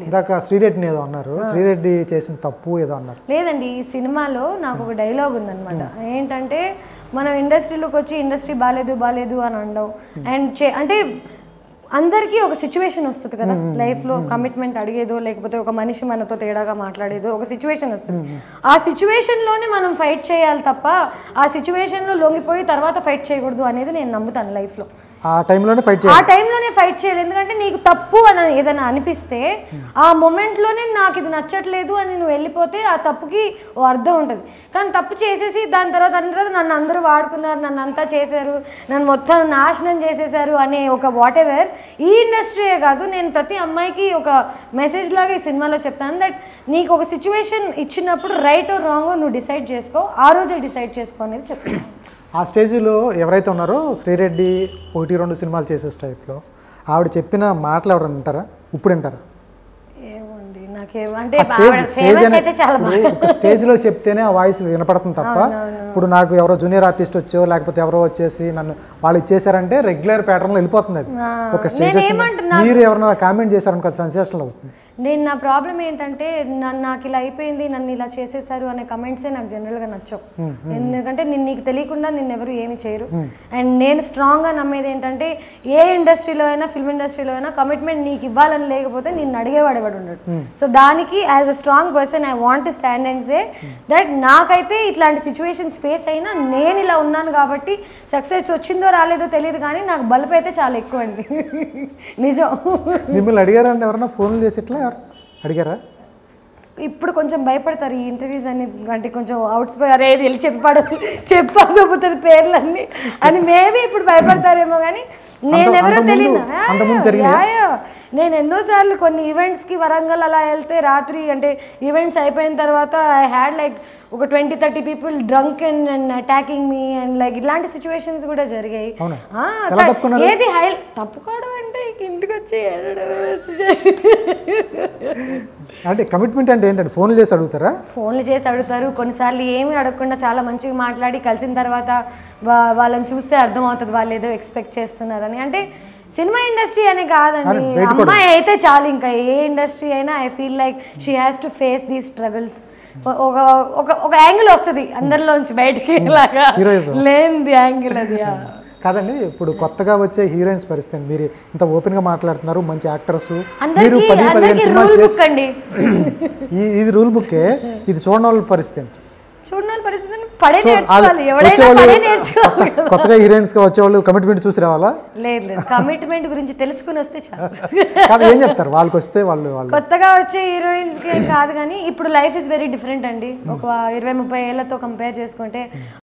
ఇందాక శ్రీరెడ్డిని ఏదో అన్నారు శ్రీరెడ్డి చేసిన తప్పు ఏదో అన్నారు లేదండి ఈ సినిమాలో నాకు ఒక డైలాగ్ ఉందన్నమాట ఏంటంటే మనం ఇండస్ట్రీలోకి వచ్చి ఇండస్ట్రీ బాగాలేదు బాగాలేదు అని అనడం అండ్ చే అంటే అందరికీ ఒక సిచ్యువేషన్ వస్తుంది కదా లైఫ్లో కమిట్మెంట్ అడిగేదో లేకపోతే ఒక మనిషి మనతో తేడాగా మాట్లాడేదో ఒక సిచ్యువేషన్ వస్తుంది ఆ సిచ్యువేషన్లోనే మనం ఫైట్ చేయాలి తప్ప ఆ సిచ్యువేషన్లో లొంగిపోయి తర్వాత ఫైట్ చేయకూడదు అనేది నేను నమ్ముతాను లైఫ్లో ఆ టైంలోనే ఫైట్ ఆ చేయాలి టైంలోనే ఫైట్ చేయాలి ఎందుకంటే నీకు తప్పు అని ఏదైనా అనిపిస్తే ఆ మొమెంట్లోనే నాకు ఇది నచ్చట్లేదు అని నువ్వు వెళ్ళిపోతే ఆ తప్పుకి ఓ అర్థం ఉంటుంది కానీ తప్పు చేసేసి దాని తర్వాత దాని తర్వాత నన్ను అందరూ వాడుకున్నారు నన్ను అంతా చేశారు నన్ను మొత్తం నాశనం చేసేసారు అనే ఒక వాట్ ఎవర్ ఈ ఇండస్ట్రీయే కాదు నేను ప్రతి అమ్మాయికి ఒక మెసేజ్ లాగా ఈ సినిమాలో చెప్తాను దట్ నీకు ఒక సిచ్యువేషన్ ఇచ్చినప్పుడు రైట్ ఓ రాంగ్ నువ్వు డిసైడ్ చేసుకో ఆ రోజే డిసైడ్ చేసుకో అనేది చెప్తాను ఆ స్టేజ్లో ఎవరైతే ఉన్నారో శ్రీరెడ్డి ఒకటి రెండు సినిమాలు చేసే టైప్లో ఆవిడ చెప్పిన మాటలు ఎవరైనా వింటారా ఇప్పుడు వింటారా ఏమోండి నాకేం అంటే ఆ స్టేజ్ ఆవిడ స్టేజ్ famous అనే అయితే చాలా బాగా ఇప్పుడు ఒక స్టేజ్లో చెప్తేనే ఆ వాయిస్ వినపడుతుంది తప్ప ఇప్పుడు నాకు ఎవరో జూనియర్ ఆర్టిస్ట్ వచ్చో లేకపోతే ఎవరో వచ్చేసి నన్ను వాళ్ళు ఇచ్చేసారంటే రెగ్యులర్ ప్యాటర్న్లో వెళ్ళిపోతుంది అది ఒక స్టేజ్ నేను వచ్చింది ఏమంటున్నా- మీరు ఎవరైనా కామెంట్ చేశారనుకో అది సెన్సేషనల్ అవుతుంది నేను నా ప్రాబ్లం ఏంటంటే నన్ను నాకు ఇలా అయిపోయింది నన్ను ఇలా చేసేసారు అనే కమెంట్సే నాకు జనరల్గా నచ్చవు ఎందుకంటే నేను నీకు తెలియకుండా నిన్ను ఎవరు ఏమి చేయరు అండ్ నేను స్ట్రాంగ్గా నమ్మేది ఏంటంటే ఏ ఇండస్ట్రీలో అయినా ఫిల్మ్ ఇండస్ట్రీలో అయినా కమిట్మెంట్ నీకు ఇవ్వాలని లేకపోతే నిన్ను అడిగేవాడు ఎవడు ఉండడు సో దానికి as a strong person I want stand and say that నాకైతే ఇట్లాంటి సిచ్యువేషన్స్ ఫేస్ అయినా నేను ఇలా ఉన్నాను కాబట్టి సక్సెస్ వచ్చిందో రాలేదో తెలియదు కానీ నాకు బలుపు అయితే చాలా ఎక్కువ అండి నిజం మిమ్మల్ని అడిగారంటే ఎవరైనా ఫోన్లు చేసి ఇట్లా ఎవరు అడిగారా ఇప్పుడు కొంచెం భయపడతారు ఈ ఇంటర్వ్యూస్ అన్ని అంటే కొంచెం అవుట్స్ పోయారు ఏది వెళ్ళి చెప్పాడు చెప్పకపోతుంది పేర్లన్నీ అని మేబీ ఇప్పుడు భయపడతారేమో కానీ నేనెవరో అంతకుముందు- తెలియదు అంతకుముందు జరిగినాయా? నేను ఎన్నోసార్లు కొన్ని ఈవెంట్స్కి వరంగల్ అలా వెళ్తే రాత్రి అంటే ఈవెంట్స్ అయిపోయిన తర్వాత ఐ హ్యాడ్ లైక్ ఒక twenty thirty people drunk and and attacking me and like ఇలాంటి సిచ్యువేషన్స్ కూడా జరిగాయి అవునా? ఆ, ఎలా త- తప్పుకున్నారు? ఏది హై తప్పుకోవడం అంటే ఇక ఇంటికి వచ్చి ఏడవడం. అంటే కమిట్మెంట్ అంటే ఏంటంటే ఫోన్లు చేసి అడుగుతారా ఫోన్లు చేసి అడుగుతారు కొన్నిసార్లు ఏమీ అడగకుండా చాలా మంచిగా మాట్లాడి కలిసిన తర్వాత వా- వాళ్ళని చూస్తే అర్థమవుతుంది వాళ్ళు ఏదో ఎక్స్పెక్ట్ చేస్తున్నారని అంటే సినిమా ఇండస్ట్రీ అని కాదండి అరే, బయట కూడా. అమ్మాయి అయితే చాలు ఇంకా ఏ ఇండస్ట్రీ అయినా I feel like she has to face the struggles ఒక ఒక ఒక యాంగిల్ వస్తుంది అందరిలోంచి బయటికి ఇలాగా Heroism. లేనిది యాంగిల్ అది ఆ. కాదండి ఇప్పుడు కొత్తగా వచ్చే హీరోయిన్స్ పరిస్థితి అండి. మీరు ఇంత ఓపెన్ గా మాట్లాడుతున్నారు మంచి యాక్టర్స్ మీరు అందరికీ పది పదిహేను అందరికీ సినిమాలు రూల్ చేసి బుక్ అండి ఈ- ఇది రూల్ బుక్కే ఇది చూడని వాళ్ళ పరిస్థితి ఏంటి చూడాలి పరిస్థితిని పడే చూ- నేర్చుకోవాలి వాళ్ళు- ఎవడైనా వచ్చేవాళ్ళు పడే నేర్చుకోవాలి కొత్త- కొత్తగా హీరోయిన్స్ గా వచ్చేవాళ్ళు కమిట్మెంట్ చూసి రావాలా లేదు లేదు కమిట్మెంట్ గురించి తెలుసుకుని వస్తే చాలు కానీ ఏం చెప్తారు వాళ్ళకి వస్తే వాళ్ళు వాళ్ళు కొత్తగా వచ్చే హీరోయిన్స్ కి ఏం కాదు కానీ ఇప్పుడు లైఫ్ ఇస్ వెరీ డిఫరెంట్ అండి ఒక ఇరవై ముప్పై ఏళ్ళతో కంపేర్ చేసుకుంటే